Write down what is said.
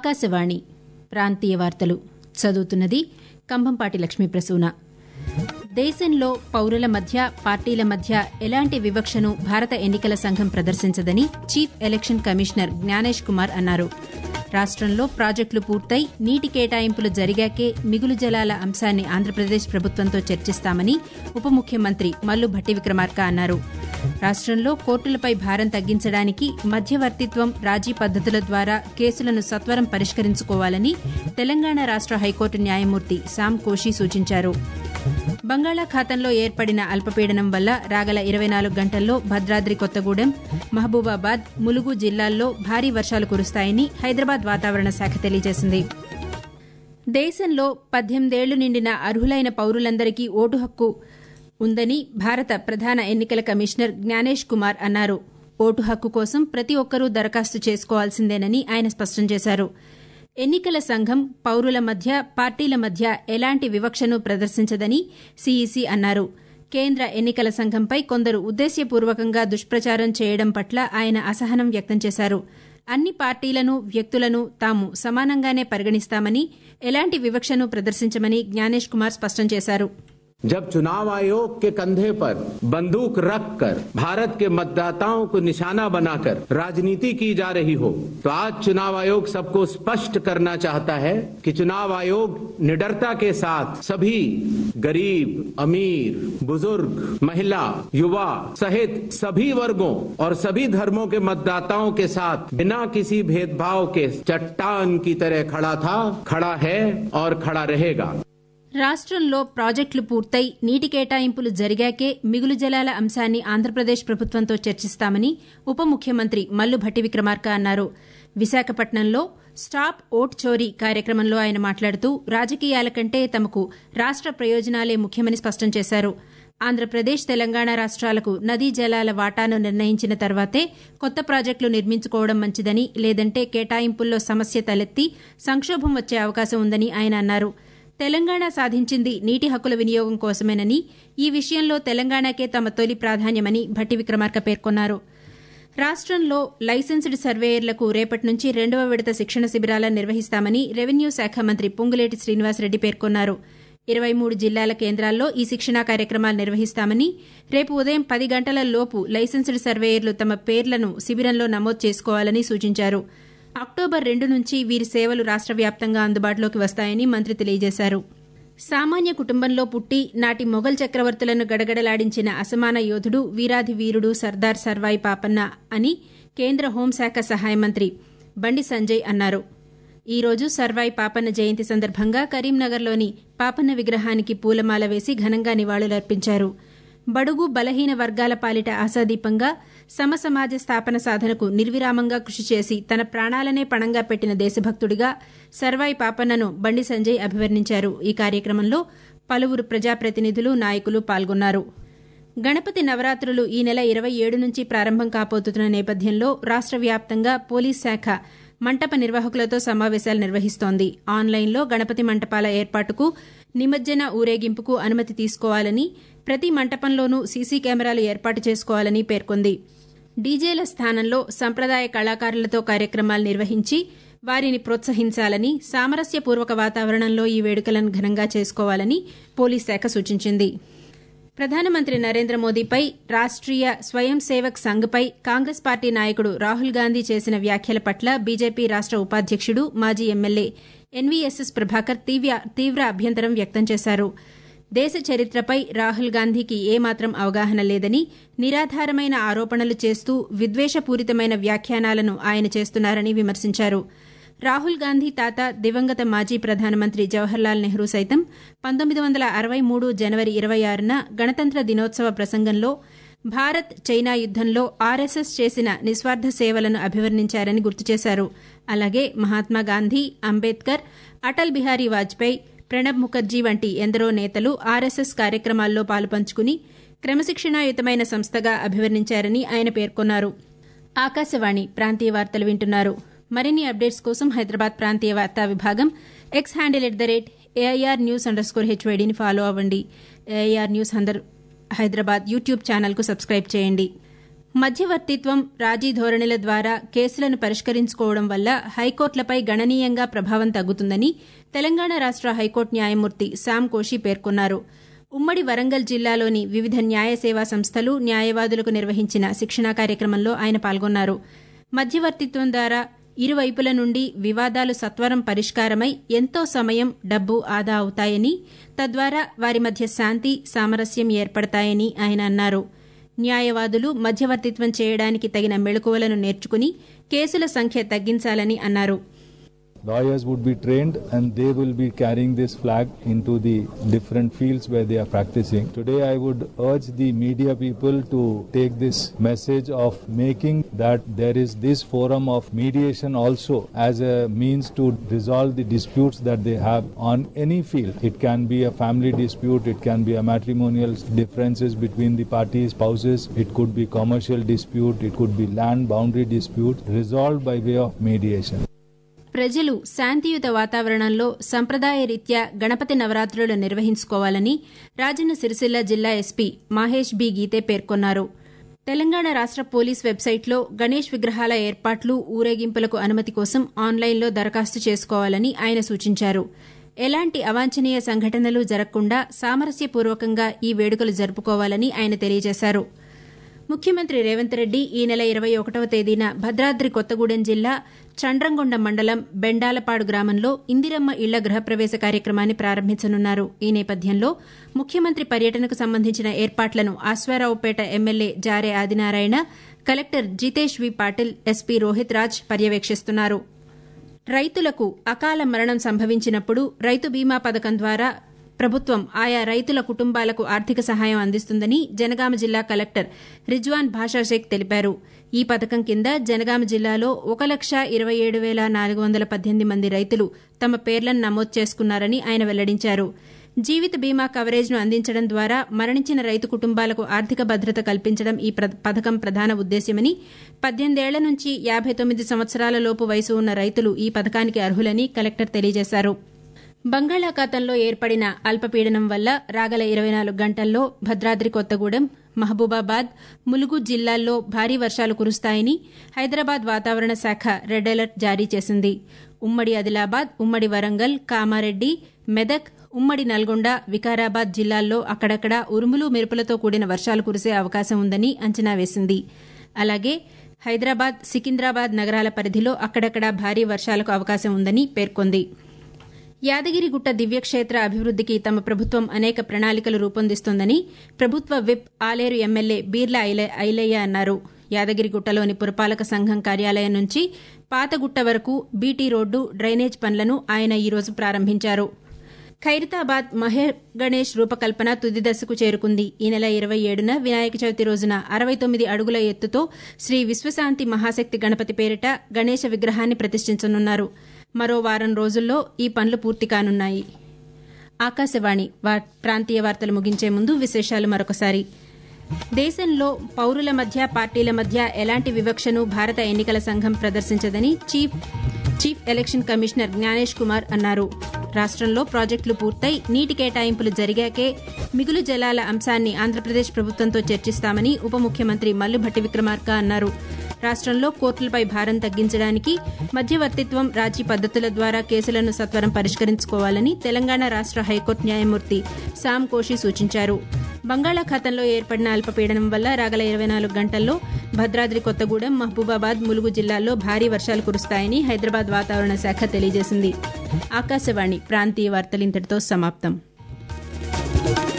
ఆకాశవాణి ప్రాంతీయ వార్తలు చదువుతున్నది కంభంపాటి లక్ష్మీ ప్రసూన దేశంలో పౌరుల మధ్య పార్టీల మధ్య ఎలాంటి వివక్షను భారత ఎన్నికల సంఘం ప్రదర్శించదని chief election commissioner Gyanesh Kumar అన్నారు రాష్టంలో ప్రాజెక్టులు పూర్తయి నీటి కేటాయింపులు జరిగాకే మిగులు జలాల అంశాన్ని ఆంధ్రప్రదేశ్ ప్రభుత్వంతో చర్చిస్తామని ఉప ముఖ్యమంత్రి మల్లు భట్టి విక్రమార్క అన్నారు రాష్టంలో కోర్టులపై భారం తగ్గించడానికి మధ్యవర్తిత్వం రాజీ పద్దతుల ద్వారా కేసులను సత్వరం పరిష్కరించుకోవాలని తెలంగాణ రాష్ట హైకోర్టు న్యాయమూర్తి శామ్ కోషి సూచించారు బంగాళాఖాతంలో ఏర్పడిన అల్పపీడనం వల్ల రాగల ఇరవై నాలుగు గంటల్లో భద్రాద్రి కొత్తగూడెం మహబూబాబాద్ ములుగు జిల్లాల్లో భారీ వర్షాలు కురుస్తాయని హైదరాబాద్ వాతావరణ శాఖ తెలియజేసింది దేశంలో పద్దెనిమిదేళ్లు నిండిన అర్హులైన పౌరులందరికీ ఓటు హక్కు ఉందని భారత ప్రధాన ఎన్నికల కమిషనర్ జ్ఞానేష్ కుమార్ అన్నారు ఓటు హక్కు కోసం ప్రతి ఒక్కరూ దరఖాస్తు చేసుకోవాల్సిందేనని ఆయన స్పష్టం చేశారు ఎన్నికల సంఘం పౌరుల మధ్య పార్టీల మధ్య ఎలాంటి వివక్షను ప్రదర్శించదని సీఈసీ అన్నారు కేంద్ర ఎన్నికల సంఘంపై కొందరు ఉద్దేశ్యపూర్వకంగా దుష్ప్రచారం చేయడం పట్ల ఆయన అసహనం వ్యక్తం చేశారు అన్ని పార్టీలను వ్యక్తులను తాము సమానంగానే పరిగణిస్తామని ఎలాంటి వివక్షను ప్రదర్శించమని జ్ఞానేష్ కుమార్ స్పష్టం చేశారు जब चुनाव आयोग के कंधे पर बंदूक रखकर भारत के मतदाताओं को निशाना बनाकर राजनीति की जा रही हो तो आज चुनाव आयोग सबको स्पष्ट करना चाहता है कि चुनाव आयोग निडरता के साथ सभी गरीब अमीर बुजुर्ग महिला युवा सहित सभी वर्गों और सभी धर्मों के मतदाताओं के साथ बिना किसी भेदभाव के चट्टान की तरह खड़ा था खड़ा है और खड़ा रहेगा రాష్టంలో ప్రాజెక్టులు పూర్తయి నీటి కేటాయింపులు జరిగాకే మిగులు జలాల అంశాన్ని ఆంధ్రప్రదేశ్ ప్రభుత్వంతో చర్చిస్తామని ఉప ముఖ్యమంత్రి మల్లు భట్టి విక్రమార్క అన్నారు విశాఖపట్నంలో స్టాప్ ఓట్ చోరీ కార్యక్రమంలో ఆయన మాట్లాడుతూ రాజకీయాల కంటే తమకు రాష్ట ప్రయోజనాలే ముఖ్యమని స్పష్టం చేశారు ఆంధ్రప్రదేశ్ తెలంగాణ రాష్ట్రాలకు నదీ జలాల వాటాను నిర్ణయించిన తర్వాతే కొత్త ప్రాజెక్టులు నిర్మించుకోవడం మంచిదని లేదంటే కేటాయింపుల్లో సమస్య తలెత్తి సంక్షోభం వచ్చే అవకాశం ఉందని ఆయన అన్నారు తెలంగాణ సాధించింది నీటి హక్కుల వినియోగం కోసమేనని ఈ విషయంలో తెలంగాణకే తమ తొలి ప్రాధాన్యమని భట్టి విక్రమార్క పేర్కొన్నారు రాష్టంలో లైసెన్స్డ్ సర్వేయర్లకు రేపటి నుంచి రెండవ విడత శిక్షణ శిబిరాలను నిర్వహిస్తామని రెవెన్యూ శాఖ మంత్రి పొంగులేటి శ్రీనివాసరెడ్డి పేర్కొన్నారు ఇరవై మూడు జిల్లాల కేంద్రాల్లో ఈ శిక్షణా కార్యక్రమాలు నిర్వహిస్తామని రేపు ఉదయం పది గంటల లోపు లైసెన్స్డ్ సర్వేయర్లు తమ పేర్లను శిబిరంలో నమోదు చేసుకోవాలని సూచించారు అక్టోబర్ రెండు నుంచి వీరి సేవలు రాష్ట వ్యాప్తంగా అందుబాటులోకి వస్తాయని మంత్రి తెలియజేశారు సామాన్య కుటుంబంలో పుట్టి నాటి మొఘల్ చక్రవర్తులను గడగడలాడించిన అసమాన యోధుడు వీరాధి వీరుడు సర్దార్ సర్వాయి పాపన్న అని కేంద్ర హోంశాఖ సహాయ మంత్రి బండి సంజయ్ అన్నారు ఈ రోజు సర్వాయి పాపన్న జయంతి సందర్భంగా కరీంనగర్లోని పాపన్న విగ్రహానికి పూలమాల వేసి ఘనంగా నివాళులర్పించారు బడుగు బలహీన వర్గాల పాలిట ఆశాదీపంగా సమసమాజ స్థాపన సాధనకు నిర్విరామంగా కృషి చేసి తన ప్రాణాలనే పణంగా పెట్టిన దేశభక్తుడిగా సర్వాయి పాపన్నను బండి సంజయ్ అభివర్ణించారు ఈ కార్యక్రమంలో పలువురు ప్రజాప్రతినిధులు నాయకులు పాల్గొన్నారు గణపతి నవరాత్రులు ఈ నెల ఇరవై ఏడు నుంచి ప్రారంభం కాబోతున్న నేపథ్యంలో రాష్ట వ్యాప్తంగా పోలీస్ శాఖ మంటప నిర్వాహకులతో సమావేశాలు నిర్వహిస్తోంది ఆన్లైన్లో గణపతి మంటపాల ఏర్పాటుకు నిమజ్జన ఊరేగింపుకు అనుమతి తీసుకోవాలని ప్రతి మంటపంలోనూ సీసీ కెమెరాలు ఏర్పాటు చేసుకోవాలని పేర్కొంది డీజేల స్థానంలో సంప్రదాయ కళాకారులతో కార్యక్రమాలు నిర్వహించి వారిని ప్రోత్సహించాలని సామరస్యపూర్వక వాతావరణంలో ఈ వేడుకలను ఘనంగా చేసుకోవాలని పోలీస్ శాఖ సూచించింది ప్రధానమంత్రి నరేంద్ర మోదీపై రాష్ట్రీయ స్వయం సేవక్ సంఘ్పై కాంగ్రెస్ పార్టీ నాయకుడు రాహుల్ గాంధీ చేసిన వ్యాఖ్యల పట్ల బీజేపీ రాష్ట ఉపాధ్యక్షుడు మాజీ ఎమ్మెల్యే ఎన్వీఎస్ఎస్ ప్రభాకర్ తీవ్ర అభ్యంతరం వ్యక్తం చేశారు దేశ చరిత్రపై రాహుల్ గాంధీకి ఏమాత్రం అవగాహన లేదని నిరాధారమైన ఆరోపణలు చేస్తూ విద్వేషపూరితమైన వ్యాఖ్యానాలను ఆయన చేస్తున్నారని విమర్శించారు రాహుల్ గాంధీ తాత దివంగత మాజీ ప్రధానమంత్రి జవహర్లాల్ నెహ్రూ సైతం పంతొమ్మిది వందల అరవై మూడు జనవరి ఇరవై ఆరున గణతంత్ర దినోత్సవ ప్రసంగంలో భారత్ చైనా యుద్దంలో ఆర్ఎస్ఎస్ చేసిన నిస్వార్థ సేవలను అభివర్ణించారని గుర్తు చేశారు అలాగే మహాత్మా గాంధీ అంబేద్కర్ అటల్ బిహారీ వాజ్పేయి ప్రణబ్ ముఖర్జీ వంటి ఎందరో నేతలు ఆర్ఎస్ఎస్ కార్యక్రమాల్లో పాలుపంచుకుని క్రమశిక్షణాయుతమైన సంస్థగా అభివర్ణించారని ఆయన పేర్కొన్నారు ఆకాశవాణి ప్రాంతీయ వార్తలు వింటున్నారు మరిన్ని అప్డేట్స్ కోసం హైదరాబాద్ ప్రాంతీయ వార్తా విభాగం X handle at the rate AIR news underscore హెచ్వైడీని ఫాలో అవ్వండి ఏఐఆర్ న్యూస్ హైదరాబాద్ యూట్యూబ్ ఛానల్కు సబ్స్క్రైబ్ చేయండి మధ్యవర్తిత్వం రాజీ ధోరణిల ద్వారా కేసులను పరిష్కరించుకోవడం వల్ల హైకోర్టులపై గణనీయంగా ప్రభావం తగ్గుతుందని తెలంగాణ రాష్ట హైకోర్టు న్యాయమూర్తి శామ్ కోషి పేర్కొన్నారు ఉమ్మడి వరంగల్ జిల్లాలోని వివిధ న్యాయ సేవా సంస్థలు న్యాయవాదులకు నిర్వహించిన శిక్షణా కార్యక్రమంలో ఆయన పాల్గొన్నారు మధ్యవర్తిత్వం ద్వారా ఇరువైపుల నుండి వివాదాలు సత్వరం పరిష్కారమై ఎంతో సమయం డబ్బు ఆదా అవుతాయని తద్వారా వారి మధ్య శాంతి సామరస్యం ఏర్పడతాయని ఆయన అన్నారు న్యాయవాదులు మధ్యవర్తిత్వం చేయడానికి తగిన మెళకువలను నేర్చుకుని కేసుల సంఖ్య తగ్గించాలని అన్నారు Lawyers would be trained and they will be carrying this flag into the different fields where they are practicing. Today, I would urge the media people to take this message of making that there is this forum of mediation also as a means to resolve the disputes that they have on any field. It can be a family dispute, it can be a matrimonial differences between the parties, spouses, it could be commercial dispute, it could be land boundary dispute resolved by way of mediation. ప్రజలు శాంతియుత వాతావరణంలో సంప్రదాయ రీత్యా గణపతి నవరాత్రులు నిర్వహించుకోవాలని రాజన్న సిరిసిల్ల జిల్లా SP Mahesh B గీతే పేర్కొన్నారు తెలంగాణ రాష్ట police వెబ్సైట్లో గణేష్ విగ్రహాల ఏర్పాట్లు ఊరేగింపులకు అనుమతి కోసం ఆన్లైన్లో దరఖాస్తు చేసుకోవాలని ఆయన సూచించారు ఎలాంటి అవాంఛనీయ సంఘటనలు జరగకుండా సామరస్యపూర్వకంగా ఈ వేడుకలు జరుపుకోవాలని ఆయన తెలియజేశారు ముఖ్యమంత్రి రేవంత్ రెడ్డి ఈ నెల ఇరవై ఒకటవ తేదీన భద్రాద్రి కొత్తగూడెం జిల్లా చండ్రంగొండ మండలం బెండాలపాడు గ్రామంలో ఇందిరమ్మ ఇళ్ల గృహప్రవేశ కార్యక్రమాన్ని ప్రారంభించనున్నారు ఈ నేపథ్యంలో ముఖ్యమంత్రి పర్యటనకు సంబంధించిన ఏర్పాట్లను Ashwaraopeta MLA Jare Adinarayana collector Jitesh V Patil SP Rohit Raj పర్యవేక్షిస్తున్నారు రైతులకు అకాల మరణం సంభవించినప్పుడు రైతు బీమా పథకం ద్వారా ప్రభుత్వం ఆయా రైతుల కుటుంబాలకు ఆర్థిక సహాయం అందిస్తుందని జనగామ జిల్లా కలెక్టర్ రిజ్వాన్ భాషాషేక్ తెలిపారు ఈ పథకం కింద జనగామ జిల్లాలో ఒక లక్ష ఇరవై ఏడు వేల నాలుగు వందల పద్దెనిమిది మంది రైతులు తమ పేర్లను నమోదు చేసుకున్నారని ఆయన వెల్లడించారు జీవిత బీమా కవరేజ్ను అందించడం ద్వారా మరణించిన రైతు కుటుంబాలకు ఆర్థిక భద్రత కల్పించడం ఈ పథకం ప్రధాన ఉద్దేశ్యమని పద్దెనిమిదేళ్ల నుంచి యాబై తొమ్మిది సంవత్సరాల లోపు వయసు ఉన్న రైతులు ఈ పథకానికి అర్హులని కలెక్టర్ తెలియజేశారు బంగాళాఖాతంలో ఏర్పడిన అల్పపీడనం వల్ల రాగల ఇరవై నాలుగు గంటల్లో భద్రాద్రి కొత్తగూడెం మహబూబాబాద్ ములుగు జిల్లాల్లో భారీ వర్షాలు కురుస్తాయని హైదరాబాద్ వాతావరణ శాఖ రెడ్ అలర్ట్ జారీ చేసింది ఉమ్మడి ఆదిలాబాద్ ఉమ్మడి వరంగల్ కామారెడ్డి మెదక్ ఉమ్మడి నల్గొండ వికారాబాద్ జిల్లాల్లో అక్కడక్కడా ఉరుములు మెరుపులతో కూడిన వర్షాలు కురిసే అవకాశం ఉందని అంచనా వేసింది అలాగే హైదరాబాద్ సికింద్రాబాద్ నగరాల పరిధిలో అక్కడక్కడా భారీ వర్షాలకు అవకాశం ఉందని పేర్కొంది యాదగిరిగుట్ట దివ్యక్షేత్ర అభివృద్దికి తమ ప్రభుత్వం అనేక ప్రణాళికలు రూపొందిస్తోందని ప్రభుత్వ విప్ ఆలేరు ఎమ్మెల్యే బీర్లా ఐలయ్య అన్నారు యాదగిరిగుట్టలోని పురపాలక సంఘం కార్యాలయం నుంచి పాతగుట్ట వరకు బీటీ రోడ్డు డ్రైనేజ్ పనులను ఆయన ఈరోజు ప్రారంభించారు ఖైరతాబాద్ మహేర్ గణేష్ రూపకల్పన తుది దశకు చేరుకుంది ఈ నెల ఇరవై ఏడున వినాయక చవితి రోజున అరవై తొమ్మిది అడుగుల ఎత్తుతో శ్రీ విశ్వశాంతి మహాశక్తి గణపతి పేరిట గణేష విగ్రహాన్ని ప్రతిష్ఠించనున్నారు మరో వారం రోజుల్లో ఈ పనులు పూర్తి కానున్నాయి ఆకాశవాణి ప్రాంతీయ వార్తలు ముగించే ముందు విశేషాలు మరొకసారి దేశంలో పౌరుల మధ్య పార్టీల మధ్య ఎలాంటి వివక్షను భారత ఎన్నికల సంఘం ప్రదర్శించదని chief chief election commissioner Gyanesh Kumar అన్నారు రాష్టంలో ప్రాజెక్టులు పూర్తయి నీటి కేటాయింపులు జరిగాకే మిగులు జలాల అంశాన్ని ఆంధ్రప్రదేశ్ ప్రభుత్వంతో చర్చిస్తామని ఉప ముఖ్యమంత్రి మల్లుభట్టి విక్రమార్క అన్నారు రాష్టంలో కోర్టులపై భారం తగ్గించడానికి మధ్యవర్తిత్వం రాజీ పద్దతుల ద్వారా కేసులను సత్వరం పరిష్కరించుకోవాలని తెలంగాణ రాష్ట హైకోర్టు న్యాయమూర్తి సామ్ కోషి సూచించారు బంగాళాఖాతంలో ఏర్పడిన అల్పపీడనం వల్ల రాగల ఇరవై నాలుగు గంటల్లో భద్రాద్రి కొత్తగూడెం మహబూబాబాద్ ములుగు జిల్లాల్లో భారీ వర్షాలు కురుస్తాయని హైదరాబాద్ వాతావరణ శాఖ తెలియజేసింది ఆకాశవాణి ప్రాంతీయ వార్తలు ఇంతటితో సమాప్తం